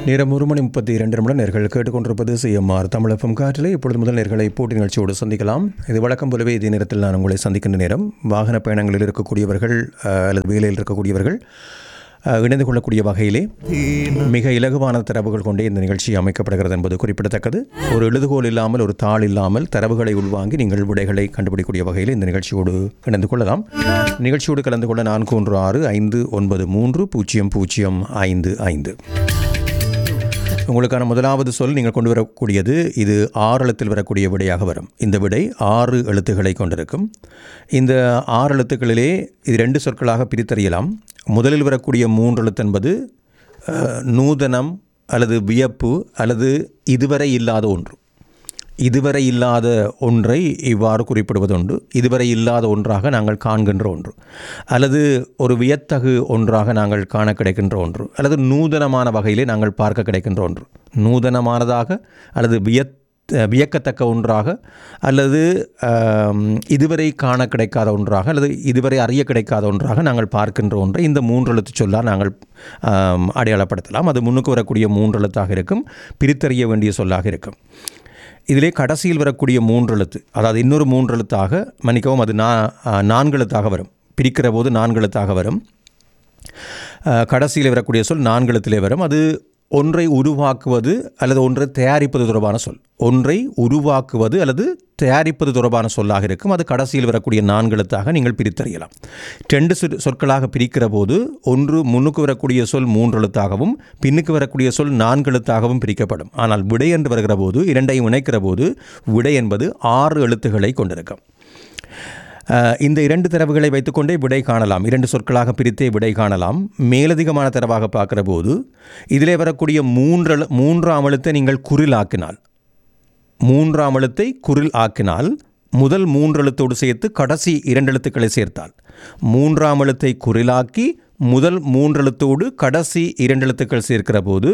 நேரம் ஒரு மணி முப்பத்தி இரண்டு நிமிடம் நேர்கள் கேட்டுக்கொண்டிருப்பது சிஎம்ஆர் தமிழகம் காற்றிலே இப்பொழுது முதல் நேர்களை போட்டி நிகழ்ச்சியோடு சந்திக்கலாம் இது வழக்கம் போலவே இதே நேரத்தில் நான் உங்களை சந்திக்கின்ற நேரம் வாகன பயணங்களில் இருக்கக்கூடியவர்கள் அஹ், அல்லது வேலையில் இருக்கக்கூடியவர்கள் அஹ், இணைந்து கொள்ளக்கூடிய வகையிலே மிக இலகுவான தரவுகள் கொண்டே இந்த நிகழ்ச்சி அமைக்கப்படுகிறது என்பது குறிப்பிடத்தக்கது ஒரு எழுதுகோல் இல்லாமல் ஒரு தாள் இல்லாமல் தரவுகளை உள்வாங்கி நீங்கள் விடைகளை கண்டுபிடிக்கக்கூடிய வகையில் இந்த நிகழ்ச்சியோடு இணைந்து கொள்ளலாம் நிகழ்ச்சியோடு கலந்து கொள்ள நான்கு ஒன்று ஆறு ஐந்து ஒன்பது மூன்று பூஜ்ஜியம் பூஜ்ஜியம் ஐந்து ஐந்து உங்களுக்கான முதலாவது சொல் நீங்கள் கொண்டு வரக்கூடியது இது ஆறு எழுத்தில் வரக்கூடிய விடையாக வரும் இந்த விடை ஆறு எழுத்துக்களை கொண்டிருக்கும் இந்த ஆறு எழுத்துக்களிலே இது ரெண்டு சொற்களாக பிரித்தறியலாம் முதலில் வரக்கூடிய மூன்று எழுத்து என்பது அஹ், நூதனம் அல்லது வியப்பு அல்லது இதுவரை இல்லாத ஒன்று இதுவரை இல்லாத ஒன்றை இவ்வாறு குறிப்பிடுவதுண்டு இதுவரை இல்லாத ஒன்றாக நாங்கள் காண்கின்ற ஒன்று அல்லது ஒரு வியத்தகு ஒன்றாக நாங்கள் காண கிடைக்கின்ற ஒன்று அல்லது நூதனமான வகையிலே நாங்கள் பார்க்க கிடைக்கின்ற ஒன்று நூதனமானதாக அல்லது வியத் வியக்கத்தக்க ஒன்றாக அல்லது ஆம், இதுவரை காண கிடைக்காத ஒன்றாக அல்லது இதுவரை அறிய கிடைக்காத ஒன்றாக நாங்கள் பார்க்கின்ற ஒன்றை இந்த மூன்று எழுத்து சொல்லால் நாங்கள் ஆம், அடையாளப்படுத்தலாம் அது முன்னுக்கு வரக்கூடிய மூன்று எழுத்தாக இருக்கும் பிரித்தறிய வேண்டிய சொல்லாக இருக்கும் இதிலே கடைசியில் வரக்கூடிய மூன்று எழுத்து அதாவது இன்னொரு மூன்று எழுத்தாக மன்னிக்கவும் அது நா நான்கு எழுத்தாக வரும் பிரிக்கிற போது நான்கு எழுத்தாக வரும் அஹ், கடைசியில் வரக்கூடிய சொல் நான்கு எழுத்திலே வரும் அது ஒன்றை உருவாக்குவது அல்லது ஒன்றை தயாரிப்பது தொடர்பான சொல் ஒன்றை உருவாக்குவது அல்லது தயாரிப்பது தொடர்பான சொல்லாக இருக்கும் அது கடைசியில் வரக்கூடிய நான்கு எழுத்தாக நீங்கள் பிரித்தறியலாம் ரெண்டு சொற் சொற்களாக பிரிக்கிற போது ஒன்று முன்னுக்கு வரக்கூடிய சொல் மூன்று எழுத்தாகவும் பின்னுக்கு வரக்கூடிய சொல் நான்கு எழுத்தாகவும் பிரிக்கப்படும் ஆனால் விடை என்று வருகிற போது இரண்டையும் இணைக்கிற போது விடை என்பது ஆறு எழுத்துக்களை கொண்டிருக்கும் அஹ், இந்த இரண்டு தரவுகளை வைத்துக்கொண்டே விடை காணலாம் இரண்டு சொற்களாக பிரித்தே விடை காணலாம் மேலதிகமான தரவாக பார்க்கிற போது இதிலே வரக்கூடிய மூன்று எழு- மூன்றாம் எழுத்தை நீங்கள் குறிலாக்கினால் மூன்றாம் எழுத்தை குரில் ஆக்கினால் முதல் மூன்று எழுத்தோடு சேர்த்து கடைசி இரண்டு எழுத்துக்களை சேர்த்தால் மூன்றாம் எழுத்தை குறிலாக்கி முதல் மூன்று எழுத்தோடு கடைசி இரண்டு எழுத்துக்கள் சேர்க்கிற போது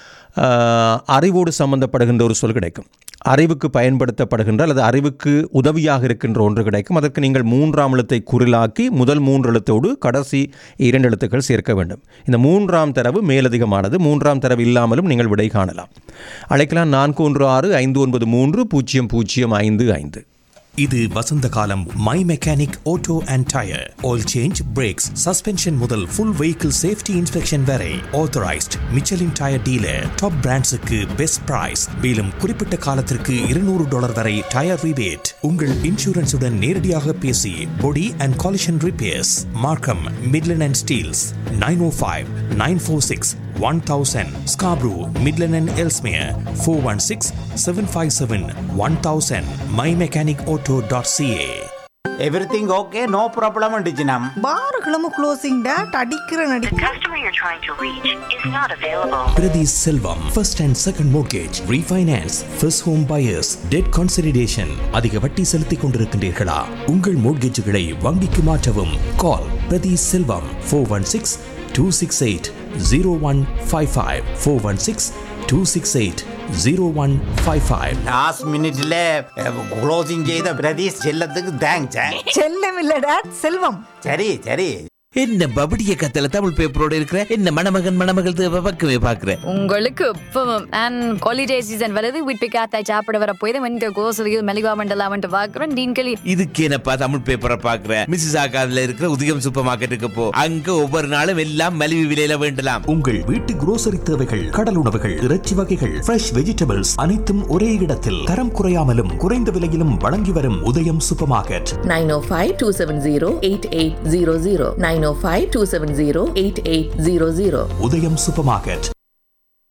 ஆஹ், அறிவோடு சம்பந்தப்படுகின்ற ஒரு சொல் கிடைக்கும் அறிவுக்கு பயன்படுத்தப்படுகின்ற அல்லது அறிவுக்கு உதவியாக இருக்கின்ற ஒன்று கிடைக்கும் அதற்கு நீங்கள் மூன்றாம் எழுத்தை குறிலாக்கி முதல் மூன்று எழுத்தோடு கடைசி இரண்டு எழுத்துக்கள் சேர்க்க வேண்டும் இந்த மூன்றாம் தரவு மேலதிகமானது மூன்றாம் தரவு இல்லாமலும் நீங்கள் விடை காணலாம் அழைக்கலாம் நான்கு ஒன்று ஆறு ஐந்து ஒன்பது மூன்று பூஜ்ஜியம் பூஜ்ஜியம் ஐந்து ஐந்து இது வசந்த காலம் my mechanic auto and tyre oil change brakes suspension முதல் ஃபுல் வெஹிக்கிள் சேஃப்டி இன்ஸ்பெக்ஷன் வரை authorised Michelin tyre dealer top பிராண்ட்ஸுக்கு பெஸ்ட் பிரைஸ் மேலும் குறிப்பிட்ட காலத்திற்கு இருநூறு டாலர் வரை டயர் ரிபேட் உங்கள் இன்சூரன்ஸுடன் நேரடியாக பேசி body and collision repairs Markham Midland and Steeles nine O five nine four six one thousand Scarborough Midland and Ellesmere four one six seven five seven one thousand my mechanic auto dot CA everything okay no problem டிஜினம் பாருகளும் closing date அடிக்கிற நடி The customer you're trying to reach is not available. Priti Selvam, first and second mortgage, refinance, first home buyers, debt consolidation. அதிக வட்டி செலுத்திக் கொண்டிருக்கின்றீர்களா உங்கள் மோட்கேஜுகளை வங்கிக்கு மாற்றவும் கால் பிரதி Selvam four one six two six eight zero one five five four one six two six eight zero one five five last மினிட்ல closing செய்த பிரதீஷ் செல்லத்துக்கு தேங்க்ஸ் செல்லம் இல்ல டேட் செல்வம் சரி சரி என்ன பபடிய கத்தல தமிழ் பேப்பரோட இருக்கிற என்ன மணமகன் மணமகள் தேவை பக்கமே பாக்குற உங்களுக்கு இப்பவும் அண்ட் ஹாலிடே சீசன் வருது வீட்டு காத்தாய் சாப்பிட வர போய் வந்து கோசலியில் மெலிகா மண்டலாம் வந்து பார்க்குறோம் டீன்களி இதுக்கு என்னப்பா தமிழ் பேப்பரை பாக்குற மிஸ்ஸஸ் ஆகாதுல இருக்கிற உதயம் சூப்பர் மார்க்கெட்டுக்கு போ அங்க ஒவ்வொரு நாளும் எல்லாம் மலிவு விலையில வேண்டலாம் உங்கள் வீட்டு grocery தேவைகள் கடல் உணவுகள் இறைச்சி வகைகள் ஃப்ரெஷ் வெஜிடபிள்ஸ் அனைத்தும் ஒரே இடத்தில் தரம் குறையாமலும் குறைந்த விலையிலும் வழங்கி வரும் உதயம் சூப்பர் மார்க்கெட் 905-270-8800 905-270-8800 உதயம் சூப்பர் மார்க்கெட்